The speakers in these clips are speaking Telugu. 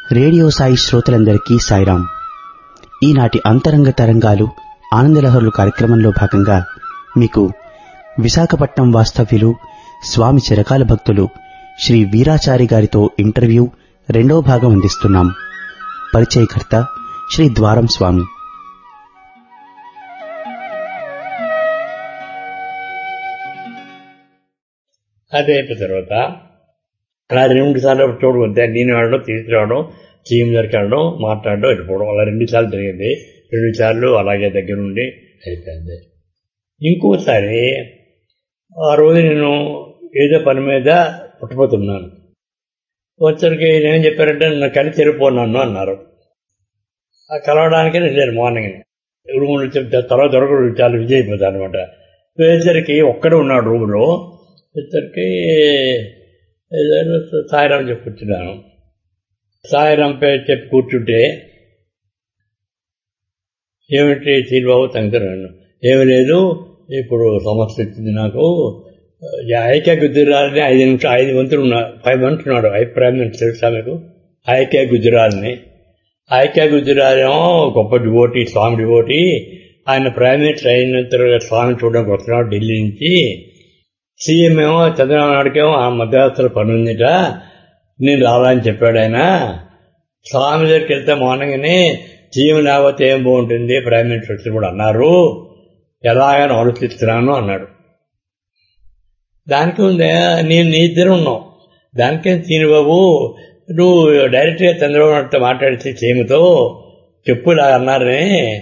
రేడియో సాయి శ్రోతలందరికీ సాయిరాం ఈనాటి అంతరంగ తరంగాలు ఆనందలహరులు కార్యక్రమంలో భాగంగా మీకు విశాఖపట్నం వాస్తవ్యులు స్వామి చిరకాల భక్తులు శ్రీ వీరాచారి గారితో ఇంటర్వ్యూ రెండో భాగం అందిస్తున్నాం పరిచయకర్త శ్రీ ద్వారం స్వామి అది అయిపోయిన తర్వాత అలా రెండు సార్లు చూడవద్దే నేను ఆడడం తీసుకురావడం చీమ్ దగ్గరికి వెళ్ళడం మాట్లాడడం వెళ్ళిపోవడం అలా రెండు సార్లు జరిగింది రెండు సార్లు అలాగే దగ్గర ఉండి అయిపోయింది ఇంకోసారి ఆ రోజు నేను ఏదో పని మీద పుట్టపోతున్నాను వచ్చరికి నేనేం చెప్పారంటే నన్ను కలిసి వెళ్ళిపోన్నాను అన్నారు ఆ కలవడానికి వెళ్ళారు మార్నింగ్ రూమ్ చెప్తే తర్వాత దొరకడు చాలా విజయ్ అయిపోతాను అనమాట వేసరికి ఒక్కడే ఉన్నాడు రూమ్లో వచ్చరికి ఏదైనా సాయిరాం చెప్పి కూర్చున్నాను సాయిరాం పేరు చెప్పి కూర్చుంటే ఏమిటి శ్రీబాబు తంకరాను ఏమి లేదు ఇప్పుడు సమస్య వచ్చింది నాకు ఐక్య గుజరాల్ని ఐదు నిమిషం ఐదు మంత్రులు ఉన్నారు ఫైవ్ మంత్స్ ఉన్నాడు అభిప్రాయం నేను తెలుసా మీకు ఐక్య గుజరాల్ని ఐక్య గుజరాలేమో గొప్ప డివోటీ స్వామి డివోటీ ఆయన ప్రైమ్ మినిస్టర్ అయిన తర్వాత స్వామి చూడడానికి వస్తున్నాడు ఢిల్లీ నుంచి సీఎం ఏమో చంద్రబాబు నాయుడుకేమో ఆ మధ్యరాత్రులు పని ఉందిట నేను రావాలని చెప్పాడు ఆయన స్వామి దగ్గరికి వెళ్తే మార్నింగ్ని సీఎం లేకపోతే ఏం బాగుంటుంది ప్రైమ్ మినిస్టర్ కూడా అన్నారు ఎలాగని ఆలోచిస్తున్నాను అన్నాడు దానికి ఉందే నేను నీ ఇద్దరు ఉన్నావు దానికేం సీనిబాబు నువ్వు డైరెక్ట్గా చంద్రబాబు నాయుడుతో మాట్లాడితే సీఎంతో చెప్పు ఇలా అన్నారని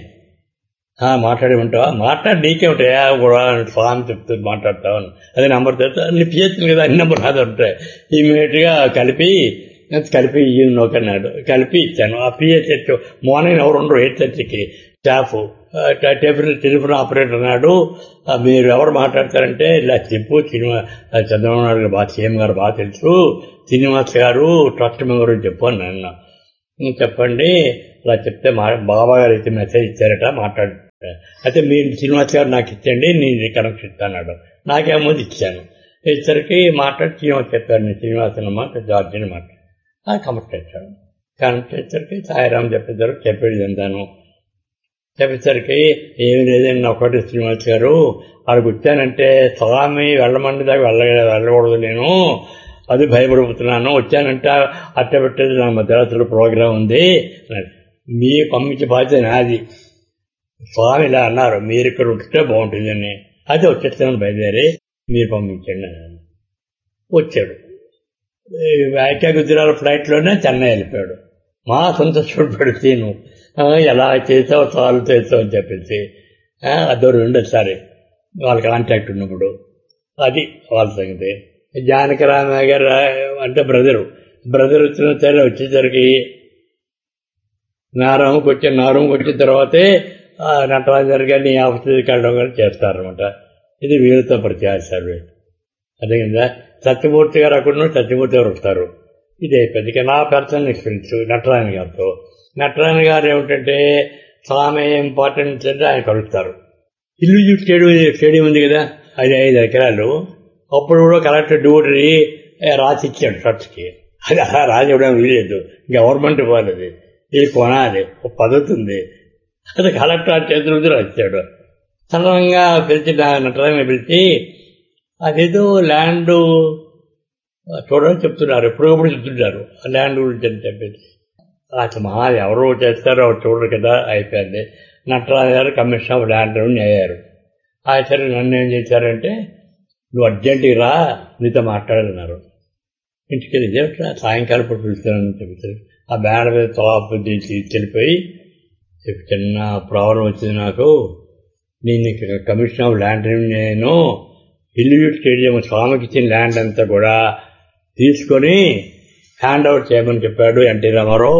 మాట్లాడి ఉంటావా మాట్లాడి నీకేమిటాయా కూడా స్వామి చెప్తూ మాట్లాడతావు అదే నెంబర్ తెలుసు నీ పిహెచ్లు కదా అన్ని నెంబర్ నాది ఉంటాయి ఇమీడియట్గా కలిపి కలిపి నోకన్నాడు కలిపి ఇచ్చాను ఆ పిహెచ్ మార్నింగ్ ఎవరు ఉండరు ఎయిట్ థర్టీకి స్టాఫ్ టెలిఫోన్ టెలిఫోన్ ఆపరేటర్ అన్నాడు మీరు ఎవరు మాట్లాడతారంటే ఇలా చెప్పు సినిమా చంద్రబాబు నాయుడు గారు బాగా సీఎం గారు బాగా తెలుసు శ్రీనివాస్ గారు ట్రస్ట్ మెంబర్ చెప్పు అని అన్నా చెప్పండి అలా చెప్తే మా బాబా గారు అయితే మెసేజ్ ఇచ్చారట మాట్లాడు అయితే మీరు శ్రీనివాస్ గారు నాకు ఇచ్చండి నేను కనెక్షన్ ఇస్తాను నాకేమో ఇచ్చాను ఇచ్చరికి మాట్లాడి శ్రీనివాస్ చెప్పారు నేను శ్రీనివాసనమ్మ జార్జిని మాట్లాడు అది కనెక్ట్ చేశాను కనెక్ట్ చేసరికి సాయిరామ్ చెప్పేసారు చెప్పేది అంతాను చెప్పేసరికి ఏమి లేదండి ఒకటి శ్రీనివాస్ గారు అక్కడికి వచ్చానంటే స్వామి వెళ్ళమండి దాకా వెళ్ళ వెళ్ళకూడదు నేను అది భయపడిపోతున్నాను వచ్చానంటే అట్ట పెట్టేది నా మధ్యరాత్రులు ప్రోగ్రాం ఉంది మీ పంపించే బాధ్యత నాది స్వామి ఇలా అన్నారు మీరు ఇక్కడ ఉంటే బాగుంటుందని అదే వచ్చేస్తాను బయలుదేరి మీరు పంపించండి అన్నాను వచ్చాడు ఐక్య గుజరాల ఫ్లైట్లోనే చెన్నై వెళ్ళిపోయాడు మా సొంత చూడబడి సీను ఎలా చేసావు సాల్వ్ చేసావు అని చెప్పేసి అదో రెండోసారి వాళ్ళ కాంటాక్ట్ ఉన్నప్పుడు అది వాళ్ళ సంగతి జానకరామయ్య గారు అంటే బ్రదరు బ్రదర్ వచ్చిన సరే వచ్చేసరికి నా రూమ్కి వచ్చి నా రూమ్కి వచ్చిన తర్వాతే నటరాజు గారిని ఆఫీస్కి వెళ్ళడం కానీ చేస్తారనమాట ఇది వీరితో పరిచయం సర్వీస్ అదే కదా సత్యమూర్తి గారు అక్కడ సత్యమూర్తి గారు వస్తారు ఇది అయిపోయింది ఇక నా పర్సనల్ ఎక్స్పీరియన్స్ నటరాయణ గారితో నటరాయణ గారు ఏమిటంటే స్వామి ఇంపార్టెన్స్ అంటే ఆయన కలుస్తారు ఇల్లు స్టేడియం స్టేడియం ఉంది కదా అది ఐదు ఎకరాలు అప్పుడు కూడా కలెక్టర్ డ్యూటీ రాసి ఇచ్చాడు ట్రస్ట్కి అది అలా రాసి ఇవ్వడం వీలేదు గవర్నమెంట్ ఇవ్వాలి ఇది కొనాలి ఒక పద్ధతి ఉంది అది కలెక్టర్ చేతుల మీద రాశాడు సడన్గా పిలిచి నటరాయణ పిలిచి అదేదో ల్యాండ్ చూడని చెప్తున్నారు ఎప్పుడప్పుడు చెప్తుంటారు ల్యాండ్ గురించి అని చెప్పేసి అసలు మా ఎవరో చేస్తారో చూడరు కదా అయిపోయింది నటరాజు గారు కమిషన్ ఆఫ్ ల్యాండ్ అయ్యారు సరే నన్ను ఏం చేశారంటే నువ్వు అర్జెంటుగా రా నీతో మాట్లాడన్నారు ఇంటికి వెళ్ళి సాయంకాలం ఇప్పుడు పిలుస్తానని చెప్తారు ఆ బ్యానర్ మీద తోపు తీసుకెళ్ళిపోయి చిన్న ప్రాబ్లం వచ్చింది నాకు నేను కమిషన్ ఆఫ్ ల్యాండ్ నేను ఇల్లు స్టేడియం స్వామికి ఇచ్చిన ల్యాండ్ అంతా కూడా తీసుకొని హ్యాండ్ అవుట్ చేయమని చెప్పాడు ఎన్టీ రామారావు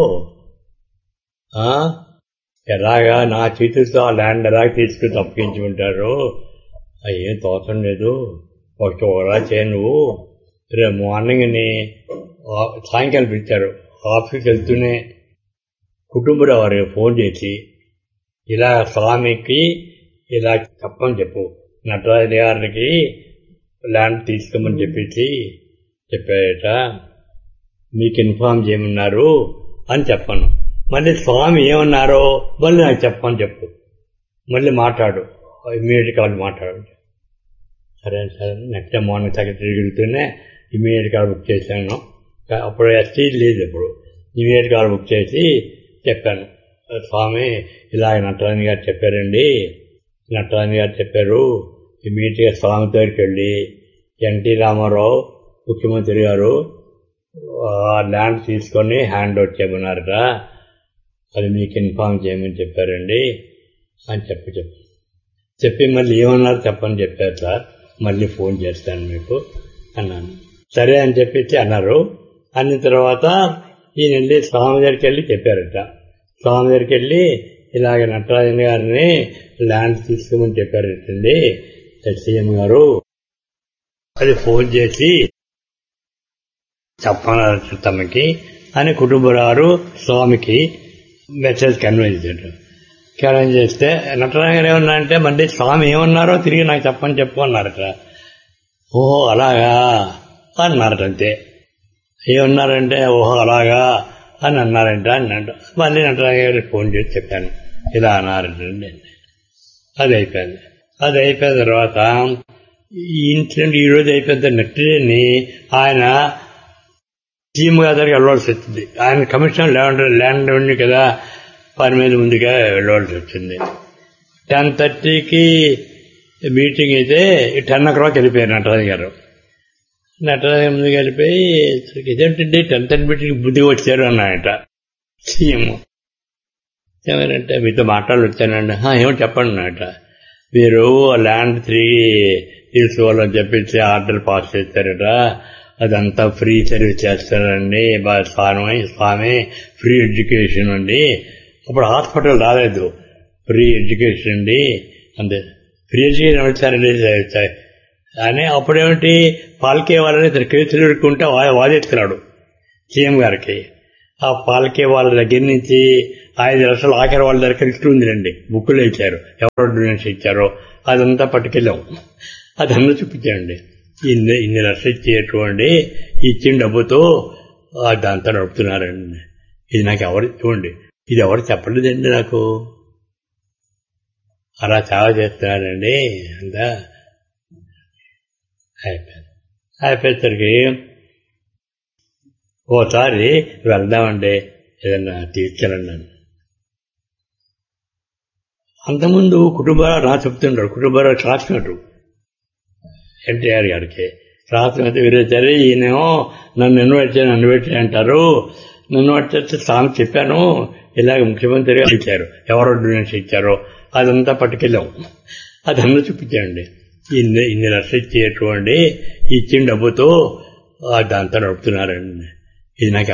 ఎలాగా నా చేతులతో ఆ ల్యాండ్ ఎలాగ తీసుకుని తప్పించుకుంటారు ఏం తోచం లేదు ఒక చోరా చేయ నువ్వు రేపు మార్నింగ్ని సాయంకాలం పిలిచారు ఆఫీస్కి వెళ్తూనే కుటుంబరావు వారికి ఫోన్ చేసి ఇలా స్వామికి ఇలా చెప్పని చెప్పు నటరాజు గారికి ల్యాండ్ తీసుకోమని చెప్పేసి చెప్పారట మీకు ఇన్ఫార్మ్ చేయమన్నారు అని చెప్పాను మళ్ళీ స్వామి ఏమన్నారో మళ్ళీ నాకు చెప్పని చెప్పు మళ్ళీ మాట్లాడు ఇమీడియట్గా వాళ్ళు మాట్లాడు సరే సరే నెక్స్ట్ మార్నింగ్ సెక్రటరీ తిరుగుతూనే ఇమీడియట్గా బుక్ చేశాను అప్పుడు ఎస్టీ లేదు ఇప్పుడు ఇమీడియట్గా బుక్ చేసి చెప్పాను స్వామి ఇలాగ నటరాజు గారు చెప్పారండి నటరాజు గారు చెప్పారు ఇమీడియట్గా స్వామి దగ్గరికి వెళ్ళి ఎన్టీ రామారావు ముఖ్యమంత్రి గారు ఆ ల్యాండ్ తీసుకొని హ్యాండ్ అవుట్ చేయమన్నారట అది మీకు ఇన్ఫార్మ్ చేయమని చెప్పారండి అని చెప్పి చెప్పి చెప్పి మళ్ళీ ఏమన్నారు చెప్పని చెప్పారు సార్ మళ్ళీ ఫోన్ చేస్తాను మీకు అన్నాను సరే అని చెప్పేసి అన్నారు అన్న తర్వాత ఈయన వెళ్ళి స్వామి దగ్గరికి వెళ్ళి చెప్పారట స్వామి దగ్గరికి వెళ్ళి ఇలాగ నటరాజన్ గారిని ల్యాండ్ తీసుకోమని చెప్పారటండి సీఎం గారు అది ఫోన్ చేసి చెప్పన్నారు తమకి అని కుటుంబరారు స్వామికి మెసేజ్ కన్వే చేశాడు కన్వే చేస్తే నటరాజన్ గారు ఏమన్నా అంటే మళ్ళీ స్వామి ఏమన్నారో తిరిగి నాకు చెప్పని చెప్పు అన్నారట ఓహో అలాగా అన్నారట అంతే ఏమన్నారంటే ఓహో అలాగా అని అన్నారంట అన్నాడు మళ్ళీ నటరాజన్ గారికి ఫోన్ చేసి చెప్పాను ఇలా అన్నారంటండి అది అయిపోయింది అది అయిపోయిన తర్వాత ఈ ఇన్సిడెంట్ ఈ రోజు అయిపోయిన నెక్స్ట్ని ఆయన సీఎం గారి దగ్గరికి వెళ్ళవలసి వచ్చింది ఆయన కమిషనర్ ల్యాండ్ ల్యాండ్ ఉంది కదా పని మీద ముందుగా వెళ్ళవలసి వచ్చింది టెన్ థర్టీకి మీటింగ్ అయితే టెన్ ఓ క్లాక్ వెళ్ళిపోయారు నటరాజు గారు నటరాజు గారు ముందుకు వెళ్ళిపోయి ఇదేంటండి టెన్ థర్టీ మీటింగ్ బుద్ధిగా వచ్చారు అన్నాయట సీఎం ఏమనంటే మీతో మాట్లాడి వచ్చానండి ఏమో చెప్పండి అన్నట మీరు ల్యాండ్ తిరిగి తీసుకోవాలని చెప్పేసి ఆర్డర్ పాస్ చేశారట అదంతా ఫ్రీ సర్వీస్ చేస్తారండి స్వామి స్వామి ఫ్రీ ఎడ్యుకేషన్ అండి అప్పుడు హాస్పిటల్ రాలేదు ఫ్రీ ఎడ్యుకేషన్ అండి అంతే ఫ్రీ ఎడ్యుకేషన్ వచ్చారండి అని అప్పుడేమిటి పాల్కే వాళ్ళని ఇతను కేసులు ఎడుకుంటే వాదిస్తున్నాడు సీఎం గారికి ఆ పాలకే వాళ్ళ దగ్గర నుంచి ఐదు లక్షలు ఆఖరి వాళ్ళ దగ్గర లిస్ట్ ఉందిలండి బుక్కులు ఇచ్చారు ఎవరు డొనేషన్ ఇచ్చారో అదంతా పట్టుకెళ్ళాం అదన్నా చూపించాండి ఇన్ని ఇన్ని లక్షలు ఇచ్చేటువంటి ఇచ్చిన డబ్బుతో అదంతా నడుపుతున్నారండి ఇది నాకు ఎవరు చూడండి ఇది ఎవరు చెప్పలేదండి నాకు అలా చాలా చేస్తున్నారండి అంతా అయిపోయింది అయిపోయేసరికి ఓసారి వెళ్దామండి ఏదన్నా తీసుకెళ్ళండి అని అంతకుముందు కుటుంబాలు రా చెప్తుంటారు కుటుంబాలు క్లాస్మేట్ ఎన్టీఆర్ గారికి క్లాస్మేట్ వీరేసారి ఈయనేమో నన్ను ఇన్వైట్ చేయ నన్ను పెట్టి అంటారు నన్ను వచ్చేసి స్వామి చెప్పాను ఇలాగ ముఖ్యమంత్రి గారు ఇచ్చారు ఎవరో డొనేషన్ ఇచ్చారో అదంతా పట్టుకెళ్ళాం అదన్నా చూపించండి ఇన్ని ఇన్ని లక్షలు ఇచ్చేటువంటి ఇచ్చిన డబ్బుతో అదంతా నడుపుతున్నారండి ఇది నాకు